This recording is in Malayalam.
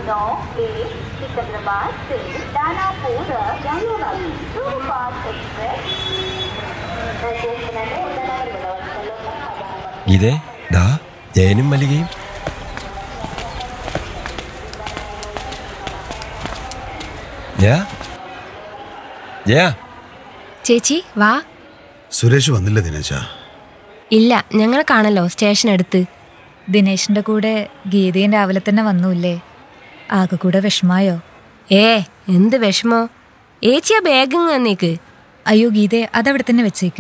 नौ एक सिकंदराबाद से दानापुर जानेवाली सुपरफास्ट एक्सप्रेस ഇതേ ദാ ജയനും മല്ലികയും ജയ ജയ ചേച്ചി വാ സുരേഷ് വന്നില്ല ദിനേശ ഇല്ല ഞങ്ങൾ കാണല്ലോ സ്റ്റേഷൻ അടുത്ത് ദിനേശിന്റെ കൂടെ ഗീതയും രാവിലെ തന്നെ വന്നൂല്ലേ ആകെ കൂടെ വിഷമായോ ഏ എന്ത് വിഷമോ ഏച്ചിയാ ബാഗിങ് തന്നേക്ക് അയ്യോ ഗീതയെ അതവിടെ തന്നെ വെച്ചേക്ക്